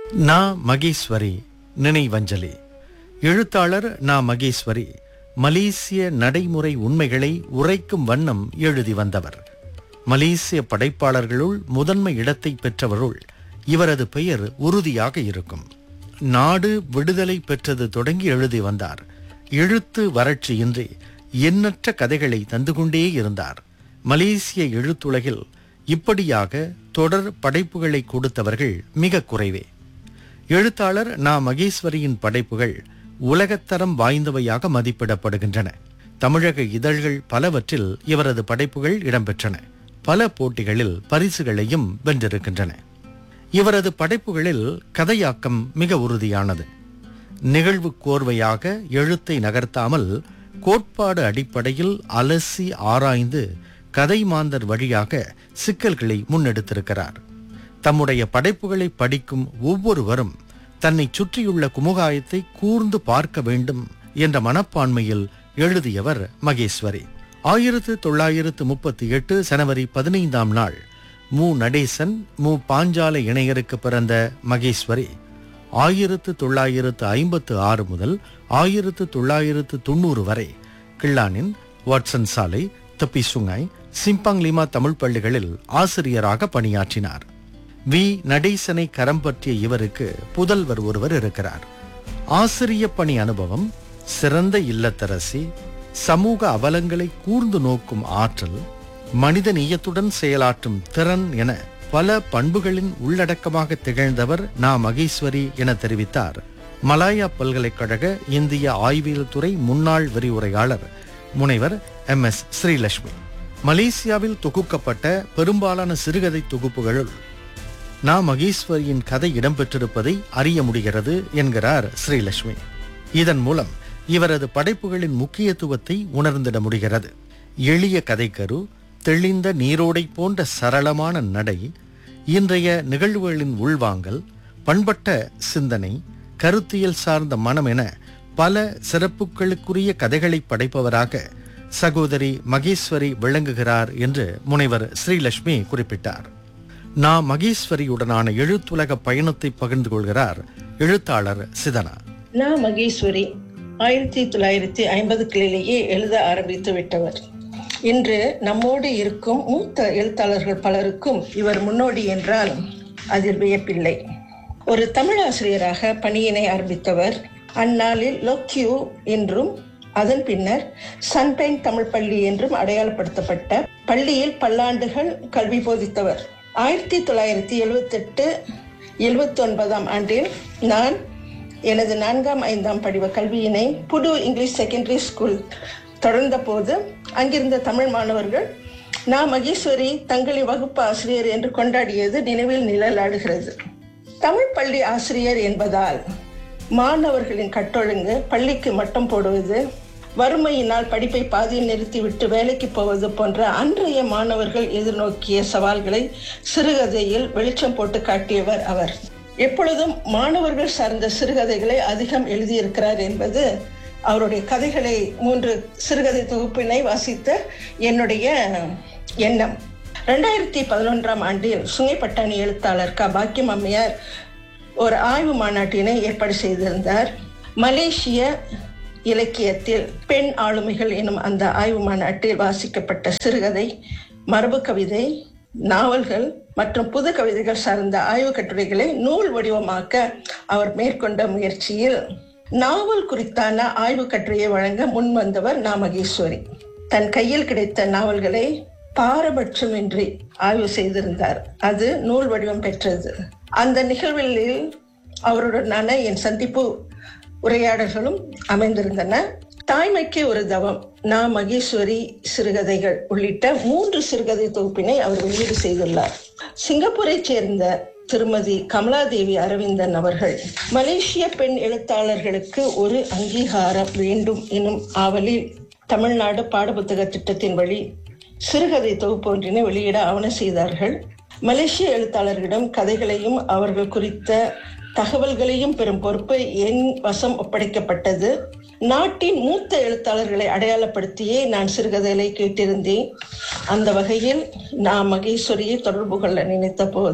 நா மகேஸ்வரி நினைவஞ்சலி எழுத்தாளர் நா மகேஸ்வரி மலேசிய நடைமுறை உண்மைகளை உரைக்கும் வண்ணம் எழுதி வந்தவர் மலேசிய படைப்பாளர்களுள் முதன்மை இடத்தை பெற்றவருள் இவரது பெயர் உறுதியாக இருக்கும் நாடு விடுதலை பெற்றது தொடங்கி எழுதி வந்தார் எழுத்து வறட்சியின்றி எண்ணற்ற கதைகளை தந்து கொண்டே இருந்தார் மலேசிய எழுத்துலகில் இப்படியாக தொடர் படைப்புகளை கொடுத்தவர்கள் மிக குறைவே எழுத்தாளர் நா மகேஸ்வரியின் படைப்புகள் உலகத்தரம் வாய்ந்தவையாக மதிப்பிடப்படுகின்றன தமிழக இதழ்கள் பலவற்றில் இவரது படைப்புகள் இடம்பெற்றன பல போட்டிகளில் பரிசுகளையும் வென்றிருக்கின்றன இவரது படைப்புகளில் கதையாக்கம் மிக உறுதியானது நிகழ்வு கோர்வையாக எழுத்தை நகர்த்தாமல் கோட்பாடு அடிப்படையில் அலசி ஆராய்ந்து கதை மாந்தர் வழியாக சிக்கல்களை முன்னெடுத்திருக்கிறார் தம்முடைய படைப்புகளை படிக்கும் ஒவ்வொருவரும் தன்னை சுற்றியுள்ள குமுகாயத்தை கூர்ந்து பார்க்க வேண்டும் என்ற மனப்பான்மையில் எழுதியவர் மகேஸ்வரி ஆயிரத்து தொள்ளாயிரத்து முப்பத்தி எட்டு ஜனவரி பதினைந்தாம் நாள் மு நடேசன் மு பாஞ்சால இணையருக்கு பிறந்த மகேஸ்வரி ஆயிரத்து தொள்ளாயிரத்து ஐம்பத்து ஆறு முதல் ஆயிரத்து தொள்ளாயிரத்து தொண்ணூறு வரை கிள்ளானின் வாட்சன் சாலை தப்பிசுங்காய் சிம்பாங் லிமா தமிழ் பள்ளிகளில் ஆசிரியராக பணியாற்றினார் வி நடேசனை கரம் பற்றிய இவருக்கு புதல்வர் ஒருவர் இருக்கிறார் ஆசிரிய பணி அனுபவம் சிறந்த இல்லத்தரசி சமூக அவலங்களை கூர்ந்து நோக்கும் ஆற்றல் மனித நேயத்துடன் செயலாற்றும் திறன் என பல பண்புகளின் உள்ளடக்கமாக திகழ்ந்தவர் நா மகேஸ்வரி என தெரிவித்தார் மலாயா பல்கலைக்கழக இந்திய ஆய்வியல் துறை முன்னாள் விரிவுரையாளர் முனைவர் எம் எஸ் ஸ்ரீலட்சுமி மலேசியாவில் தொகுக்கப்பட்ட பெரும்பாலான சிறுகதை தொகுப்புகளுள் நா மகேஸ்வரியின் கதை இடம்பெற்றிருப்பதை அறிய முடிகிறது என்கிறார் ஸ்ரீலட்சுமி இதன் மூலம் இவரது படைப்புகளின் முக்கியத்துவத்தை உணர்ந்திட முடிகிறது எளிய கதைக்கரு தெளிந்த நீரோடை போன்ற சரளமான நடை இன்றைய நிகழ்வுகளின் உள்வாங்கல் பண்பட்ட சிந்தனை கருத்தியல் சார்ந்த மனம் என பல சிறப்புகளுக்குரிய கதைகளை படைப்பவராக சகோதரி மகேஸ்வரி விளங்குகிறார் என்று முனைவர் ஸ்ரீலட்சுமி குறிப்பிட்டார் நா மகேஸ்வரியுடனான எழுத்துலக பயணத்தை பகிர்ந்து கொள்கிறார் எழுத்தாளர் சிதனா நான் மகேஸ்வரி ஆயிரத்தி தொள்ளாயிரத்தி ஐம்பதுகளிலேயே எழுத ஆரம்பித்து விட்டவர் இன்று நம்மோடு இருக்கும் மூத்த எழுத்தாளர்கள் பலருக்கும் இவர் முன்னோடி என்றால் அதில் வியப்பில்லை ஒரு தமிழாசிரியராக பணியினை ஆரம்பித்தவர் அந்நாளில் லோக்கியூ என்றும் அதன் பின்னர் சன்பைன் தமிழ் பள்ளி என்றும் அடையாளப்படுத்தப்பட்ட பள்ளியில் பல்லாண்டுகள் கல்வி போதித்தவர் ஆயிரத்தி தொள்ளாயிரத்தி எழுவத்தெட்டு எழுவத்தி ஒன்பதாம் ஆண்டில் நான் எனது நான்காம் ஐந்தாம் படிவ கல்வியினை புது இங்கிலீஷ் செகண்டரி ஸ்கூல் தொடர்ந்த போது அங்கிருந்த தமிழ் மாணவர்கள் நான் மகேஸ்வரி தங்களின் வகுப்பு ஆசிரியர் என்று கொண்டாடியது நினைவில் நிழலாடுகிறது தமிழ் பள்ளி ஆசிரியர் என்பதால் மாணவர்களின் கட்டொழுங்கு பள்ளிக்கு மட்டம் போடுவது வறுமையினால் படிப்பை பாதியில் நிறுத்திவிட்டு வேலைக்கு போவது போன்ற அன்றைய மாணவர்கள் எதிர்நோக்கிய சவால்களை சிறுகதையில் வெளிச்சம் போட்டு காட்டியவர் அவர் எப்பொழுதும் மாணவர்கள் சார்ந்த சிறுகதைகளை அதிகம் எழுதியிருக்கிறார் என்பது அவருடைய கதைகளை மூன்று சிறுகதை தொகுப்பினை வாசித்த என்னுடைய எண்ணம் ரெண்டாயிரத்தி பதினொன்றாம் ஆண்டில் சுங்கைப்பட்டாணி எழுத்தாளர் க பாக்கியம் அம்மையார் ஒரு ஆய்வு மாநாட்டினை ஏற்பாடு செய்திருந்தார் மலேசிய இலக்கியத்தில் பெண் ஆளுமைகள் எனும் அந்த ஆய்வு மாநாட்டில் வாசிக்கப்பட்ட சிறுகதை மரபு கவிதை நாவல்கள் மற்றும் புது கவிதைகள் சார்ந்த ஆய்வு கட்டுரைகளை நூல் வடிவமாக்க அவர் மேற்கொண்ட முயற்சியில் நாவல் குறித்தான ஆய்வு கட்டுரையை வழங்க முன்வந்தவர் நா மகேஸ்வரி தன் கையில் கிடைத்த நாவல்களை பாரபட்சமின்றி ஆய்வு செய்திருந்தார் அது நூல் வடிவம் பெற்றது அந்த நிகழ்வில் அவருடனான என் சந்திப்பு உரையாடல்களும் அமைந்திருந்தன தாய்மைக்கு ஒரு தவம் நா மகேஸ்வரி சிறுகதைகள் உள்ளிட்ட மூன்று சிறுகதை தொகுப்பினை அவர் வெளியீடு செய்துள்ளார் சிங்கப்பூரை சேர்ந்த திருமதி கமலாதேவி அரவிந்தன் அவர்கள் மலேசிய பெண் எழுத்தாளர்களுக்கு ஒரு அங்கீகாரம் வேண்டும் எனும் ஆவலில் தமிழ்நாடு பாடப்புத்தக திட்டத்தின் வழி சிறுகதை தொகுப்பு ஒன்றினை வெளியிட ஆவணம் செய்தார்கள் மலேசிய எழுத்தாளர்களிடம் கதைகளையும் அவர்கள் குறித்த தகவல்களையும் பெறும் பொறுப்பு என் வசம் ஒப்படைக்கப்பட்டது நாட்டின் மூத்த எழுத்தாளர்களை அடையாளப்படுத்தியே நான் சிறுகதைகளை கேட்டிருந்தேன் அந்த வகையில் நான் மகேஸ்வரியை தொடர்பு கொள்ள நினைத்த போது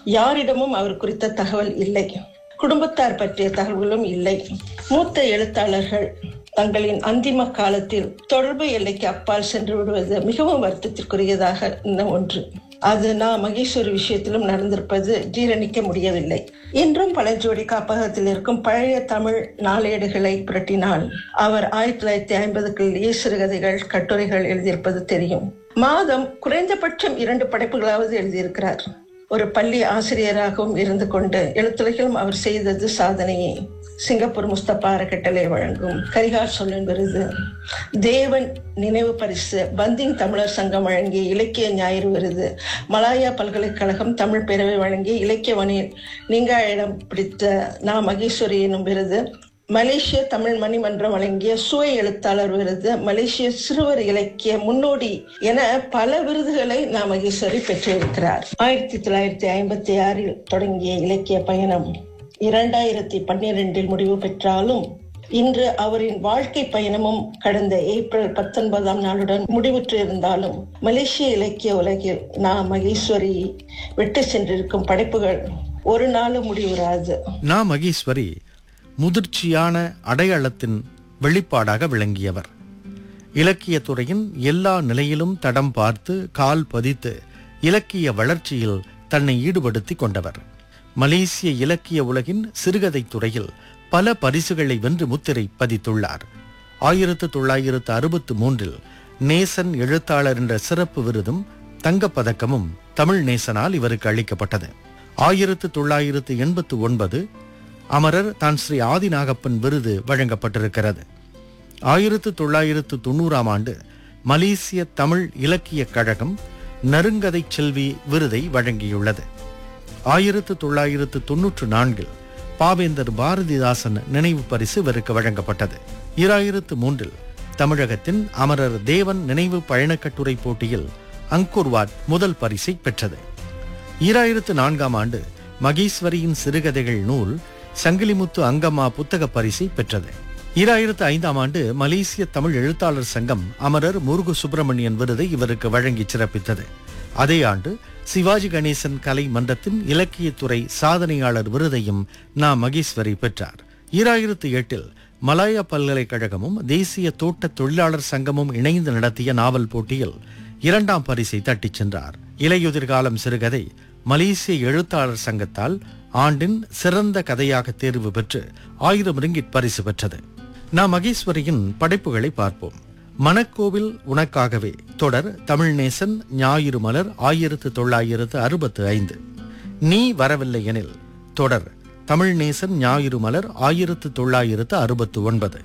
யாரிடமும் அவர் குறித்த தகவல் இல்லை குடும்பத்தார் பற்றிய தகவல்களும் இல்லை மூத்த எழுத்தாளர்கள் தங்களின் அந்திம காலத்தில் தொடர்பு எல்லைக்கு அப்பால் சென்று விடுவது மிகவும் வருத்தத்திற்குரியதாக இன்னும் ஒன்று அது நான் மகேஸ்வரி விஷயத்திலும் நடந்திருப்பது ஜீரணிக்க முடியவில்லை இன்றும் பழஞ்சோடி காப்பகத்தில் இருக்கும் பழைய தமிழ் நாளேடுகளை புரட்டினால் அவர் ஆயிரத்தி தொள்ளாயிரத்தி ஐம்பதுகளிலேயே சிறுகதைகள் கட்டுரைகள் எழுதியிருப்பது தெரியும் மாதம் குறைந்தபட்சம் இரண்டு படைப்புகளாவது எழுதியிருக்கிறார் ஒரு பள்ளி ஆசிரியராகவும் இருந்து கொண்டு எழுத்துலகிலும் அவர் செய்தது சாதனையே சிங்கப்பூர் முஸ்தபா அறக்கட்டளை வழங்கும் கரிகார் சொல்லின் விருது தேவன் நினைவு பரிசு பந்திங் தமிழர் சங்கம் வழங்கிய இலக்கிய ஞாயிறு விருது மலாயா பல்கலைக்கழகம் தமிழ் பேரவை வழங்கிய இலக்கிய வணியில் நீங்கா இடம் பிடித்த நா மகேஸ்வரி எனும் விருது மலேசிய தமிழ் மணிமன்றம் வழங்கிய சுவை எழுத்தாளர் விருது மலேசிய சிறுவர் இலக்கிய முன்னோடி என பல விருதுகளை நா மகேஸ்வரி பெற்றிருக்கிறார் ஆயிரத்தி தொள்ளாயிரத்தி ஐம்பத்தி ஆறில் தொடங்கிய இலக்கிய பயணம் இரண்டாயிரத்தி பன்னிரெண்டில் முடிவு பெற்றாலும் இன்று அவரின் வாழ்க்கை பயணமும் கடந்த ஏப்ரல் பத்தொன்பதாம் நாளுடன் முடிவுற்று இருந்தாலும் மலேசிய இலக்கிய உலகில் நா மகேஸ்வரி விட்டு சென்றிருக்கும் படைப்புகள் ஒரு நாளும் முடிவுறாது நா மகேஸ்வரி முதிர்ச்சியான அடையாளத்தின் வெளிப்பாடாக விளங்கியவர் இலக்கியத் துறையின் எல்லா நிலையிலும் தடம் பார்த்து கால் பதித்து இலக்கிய வளர்ச்சியில் தன்னை ஈடுபடுத்திக் கொண்டவர் மலேசிய இலக்கிய உலகின் சிறுகதைத் துறையில் பல பரிசுகளை வென்று முத்திரை பதித்துள்ளார் ஆயிரத்து தொள்ளாயிரத்து அறுபத்து மூன்றில் நேசன் எழுத்தாளர் என்ற சிறப்பு விருதும் தங்கப்பதக்கமும் தமிழ் நேசனால் இவருக்கு அளிக்கப்பட்டது ஆயிரத்து தொள்ளாயிரத்து எண்பத்து ஒன்பது அமரர் தான் ஸ்ரீ ஆதிநாகப்பன் விருது வழங்கப்பட்டிருக்கிறது ஆயிரத்து தொள்ளாயிரத்து தொண்ணூறாம் ஆண்டு மலேசிய தமிழ் இலக்கியக் கழகம் நறுங்கதை செல்வி விருதை வழங்கியுள்ளது ஆயிரத்து தொள்ளாயிரத்து தொன்னூற்று நான்கில் பாவேந்தர் பாரதிதாசன் நினைவு பரிசு இவருக்கு வழங்கப்பட்டது இராயிரத்து மூன்றில் தமிழகத்தின் அமரர் தேவன் நினைவு பயணக்கட்டுரை போட்டியில் அங்கூர்வாட் முதல் பரிசை பெற்றது ஈராயிரத்து நான்காம் ஆண்டு மகேஸ்வரியின் சிறுகதைகள் நூல் சங்கிலிமுத்து அங்கம்மா புத்தக பரிசை பெற்றது ஈராயிரத்து ஐந்தாம் ஆண்டு மலேசிய தமிழ் எழுத்தாளர் சங்கம் அமரர் முருகு சுப்பிரமணியன் விருதை இவருக்கு வழங்கி சிறப்பித்தது அதே ஆண்டு சிவாஜி கணேசன் கலை மன்றத்தின் இலக்கியத்துறை சாதனையாளர் விருதையும் நா மகேஸ்வரி பெற்றார் ஈராயிரத்து எட்டில் மலாயா பல்கலைக்கழகமும் தேசிய தோட்ட தொழிலாளர் சங்கமும் இணைந்து நடத்திய நாவல் போட்டியில் இரண்டாம் பரிசை தட்டிச் சென்றார் இலையுதிர்காலம் சிறுகதை மலேசிய எழுத்தாளர் சங்கத்தால் ஆண்டின் சிறந்த கதையாக தேர்வு பெற்று ஆயிரம் ரிங்கிட் பரிசு பெற்றது நா மகேஸ்வரியின் படைப்புகளை பார்ப்போம் மணக்கோவில் உனக்காகவே தொடர் தமிழ்நேசன் ஞாயிறு மலர் ஆயிரத்து தொள்ளாயிரத்து அறுபத்து ஐந்து நீ வரவில்லை எனில் தொடர் தமிழ்நேசன் ஞாயிறு மலர் ஆயிரத்து தொள்ளாயிரத்து அறுபத்து ஒன்பது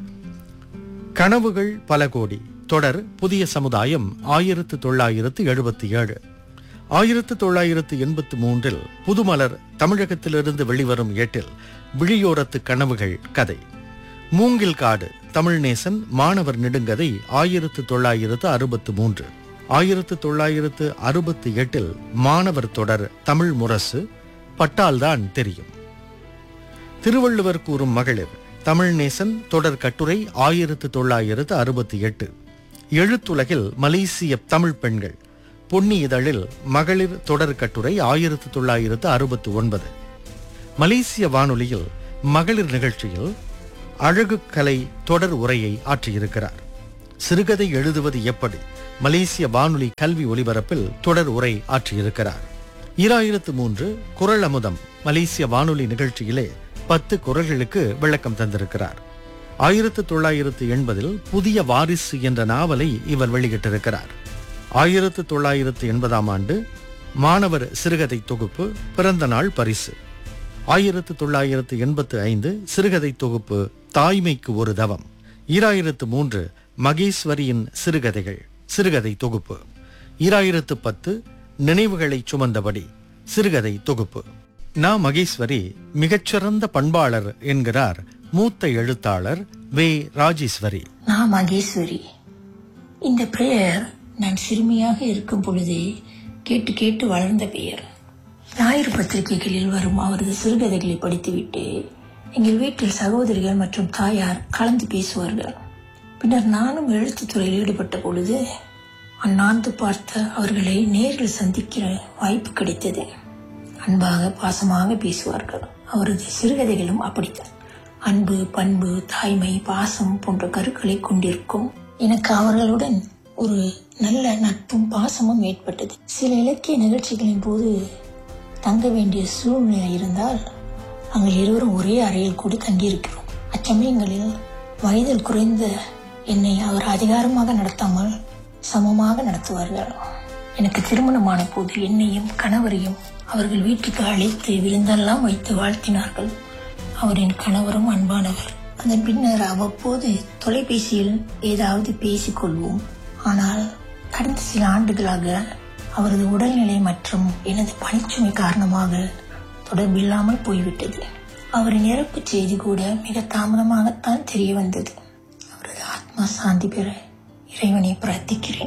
கனவுகள் பல கோடி தொடர் புதிய சமுதாயம் ஆயிரத்து தொள்ளாயிரத்து எழுபத்தி ஏழு ஆயிரத்து தொள்ளாயிரத்து எண்பத்து மூன்றில் புதுமலர் தமிழகத்திலிருந்து வெளிவரும் ஏட்டில் விழியோரத்து கனவுகள் கதை மூங்கில் காடு தமிழ்நேசன் மாணவர் நெடுங்கதை ஆயிரத்து தொள்ளாயிரத்து அறுபத்து மூன்று ஆயிரத்து தொள்ளாயிரத்து அறுபத்தி எட்டில் மாணவர் தொடர் தமிழ் முரசு பட்டால்தான் தெரியும் திருவள்ளுவர் கூறும் மகளிர் தமிழ்நேசன் தொடர் கட்டுரை ஆயிரத்து தொள்ளாயிரத்து அறுபத்தி எட்டு எழுத்துலகில் மலேசிய தமிழ் பெண்கள் பொன்னி இதழில் மகளிர் தொடர் கட்டுரை ஆயிரத்து தொள்ளாயிரத்து அறுபத்து ஒன்பது மலேசிய வானொலியில் மகளிர் நிகழ்ச்சியில் அழகு கலை தொடர் உரையை ஆற்றியிருக்கிறார் சிறுகதை எழுதுவது எப்படி மலேசிய வானொலி கல்வி ஒலிபரப்பில் தொடர் உரை ஆற்றியிருக்கிறார் ஈராயிரத்து மூன்று குரல் அமுதம் மலேசிய வானொலி நிகழ்ச்சியிலே பத்து குரல்களுக்கு விளக்கம் தந்திருக்கிறார் ஆயிரத்து தொள்ளாயிரத்து எண்பதில் புதிய வாரிசு என்ற நாவலை இவர் வெளியிட்டிருக்கிறார் ஆயிரத்து தொள்ளாயிரத்து எண்பதாம் ஆண்டு மாணவர் சிறுகதை தொகுப்பு பிறந்த நாள் பரிசு ஆயிரத்து தொள்ளாயிரத்து எண்பத்து ஐந்து சிறுகதை தொகுப்பு தாய்மைக்கு ஒரு தவம் ஈராயிரத்து மூன்று மகேஸ்வரியின் சிறுகதைகள் சிறுகதை தொகுப்பு ஈராயிரத்து பத்து நினைவுகளை சுமந்தபடி சிறுகதை தொகுப்பு நா மகேஸ்வரி மிகச்சிறந்த பண்பாளர் என்கிறார் மூத்த எழுத்தாளர் வே ராஜேஸ்வரி நான் மகேஸ்வரி இந்த பெயர் நான் சிறுமியாக இருக்கும் பொழுதே கேட்டு கேட்டு வளர்ந்த பெயர் ஞாயிறு பத்திரிகைகளில் வரும் அவரது சிறுகதைகளை படித்துவிட்டு எங்கள் வீட்டில் சகோதரிகள் மற்றும் தாயார் கலந்து பேசுவார்கள் பின்னர் நானும் எழுத்துத் துறையில் ஈடுபட்ட பொழுது அந்நாந்து பார்த்த அவர்களை நேரில் சந்திக்கிற வாய்ப்பு கிடைத்தது அன்பாக பாசமாக பேசுவார்கள் அவரது சிறுகதைகளும் அப்படித்தான் அன்பு பண்பு தாய்மை பாசம் போன்ற கருக்களை கொண்டிருக்கும் எனக்கு அவர்களுடன் ஒரு நல்ல நட்பும் பாசமும் ஏற்பட்டது சில இலக்கிய நிகழ்ச்சிகளின் போது தங்க வேண்டிய சூழ்நிலை இருந்தால் நாங்கள் இருவரும் ஒரே அறையில் கூட தங்கியிருக்கிறோம் அச்சமயங்களில் வயதில் குறைந்த என்னை அவர் அதிகாரமாக நடத்தாமல் சமமாக நடத்துவார்கள் எனக்கு திருமணமான போது என்னையும் கணவரையும் அவர்கள் வீட்டுக்கு அழைத்து விருந்தெல்லாம் வைத்து வாழ்த்தினார்கள் அவரின் கணவரும் அன்பானவர் அதன் பின்னர் அவ்வப்போது தொலைபேசியில் ஏதாவது பேசிக்கொள்வோம் ஆனால் கடந்த சில ஆண்டுகளாக அவரது உடல்நிலை மற்றும் எனது பணிச்சுமை காரணமாக தொடர்பில்லாமல் போய்விட்டது அவரின் இறப்பு செய்தி கூட மிக தாமதமாகத்தான் தெரிய வந்தது அவரது ஆத்மா சாந்தி பெற இறைவனை பிரார்த்திக்கிறேன்